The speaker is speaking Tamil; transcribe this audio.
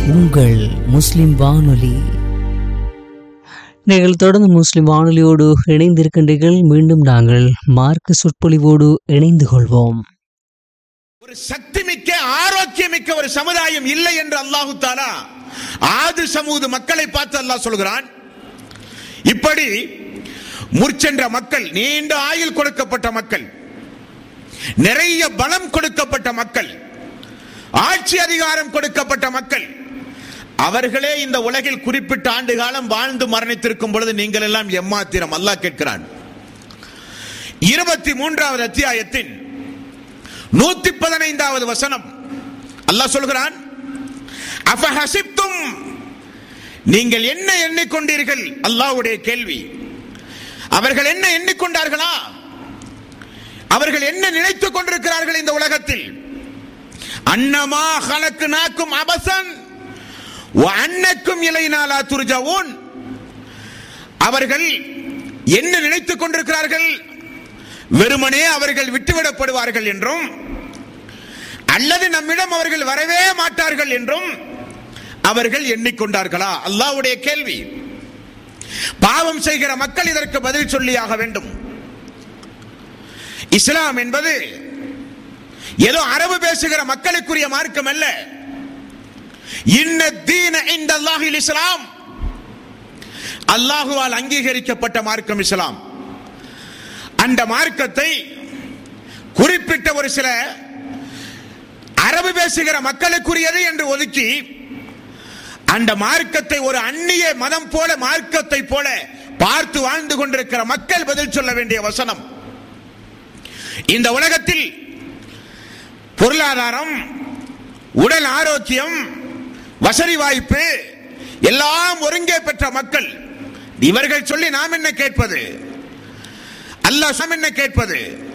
உங்கள் முஸ்லிம் வானொலி நீங்கள் தொடர்ந்து முஸ்லிம் வானொலியோடு இணைந்திருக்கின்றீர்கள் மீண்டும் நாங்கள் மார்க்க சொற்பொழிவோடு இணைந்து கொள்வோம் ஒரு சக்திமிக்க ஆரோக்கியமிக்க ஒரு சமுதாயம் இல்லை என்று அல்லாஹு தாலா ஆது சமூது மக்களை பார்த்து அல்லாஹ் சொல்கிறான் இப்படி முற்சென்ற மக்கள் நீண்ட ஆயுள் கொடுக்கப்பட்ட மக்கள் நிறைய பலம் கொடுக்கப்பட்ட மக்கள் ஆட்சி அதிகாரம் கொடுக்கப்பட்ட மக்கள் அவர்களே இந்த உலகில் குறிப்பிட்ட ஆண்டு காலம் வாழ்ந்து மரணித்திருக்கும் பொழுது நீங்கள் எல்லாம் எம்மாத்திரம் அல்லாஹ் கேட்கிறான் இருபத்தி மூன்றாவது அத்தியாயத்தின் நூத்தி பதினைந்தாவது வசனம் அல்லாஹ் சொல்கிறான் அஃபஹசிப்தும் நீங்கள் என்ன எண்ணிக்கொண்டீர்கள் அல்லாஹ்வுடைய கேள்வி அவர்கள் என்ன எண்ணிக்கொண்டார்களா அவர்கள் என்ன நினைத்துக் கொண்டிருக்கிறார்கள் இந்த உலகத்தில் அன்னமா ஹலக்கு நாக்கும் அபசன் அன்னக்கும் இலைநாளா துர்ஜவுன் அவர்கள் என்ன நினைத்துக் கொண்டிருக்கிறார்கள் வெறுமனே அவர்கள் விட்டுவிடப்படுவார்கள் என்றும் அல்லது நம்மிடம் அவர்கள் வரவே மாட்டார்கள் என்றும் அவர்கள் எண்ணிக்கொண்டார்களா அல்லாஹ்வுடைய கேள்வி பாவம் செய்கிற மக்கள் இதற்கு பதில் சொல்லியாக வேண்டும் இஸ்லாம் என்பது ஏதோ அரபு பேசுகிற மக்களுக்குரிய மார்க்கம் அல்ல இன்ன தீன இந்த அல்லாஹில் இஸ்லாம் அல்லாஹுவால் அங்கீகரிக்கப்பட்ட மார்க்கம் இஸ்லாம் அந்த மார்க்கத்தை குறிப்பிட்ட ஒரு சில அரபு பேசுகிற மக்களுக்குரியது என்று ஒதுக்கி அந்த மார்க்கத்தை ஒரு அந்நிய மதம் போல மார்க்கத்தை போல பார்த்து வாழ்ந்து கொண்டிருக்கிற மக்கள் பதில் சொல்ல வேண்டிய வசனம் இந்த உலகத்தில் பொருளாதாரம் உடல் ஆரோக்கியம் வசதி வாய்ப்பு எல்லாம் ஒருங்கே பெற்ற மக்கள் இவர்கள் சொல்லி நாம் என்ன கேட்பது அல்லாஹ் நாம் என்ன கேட்பது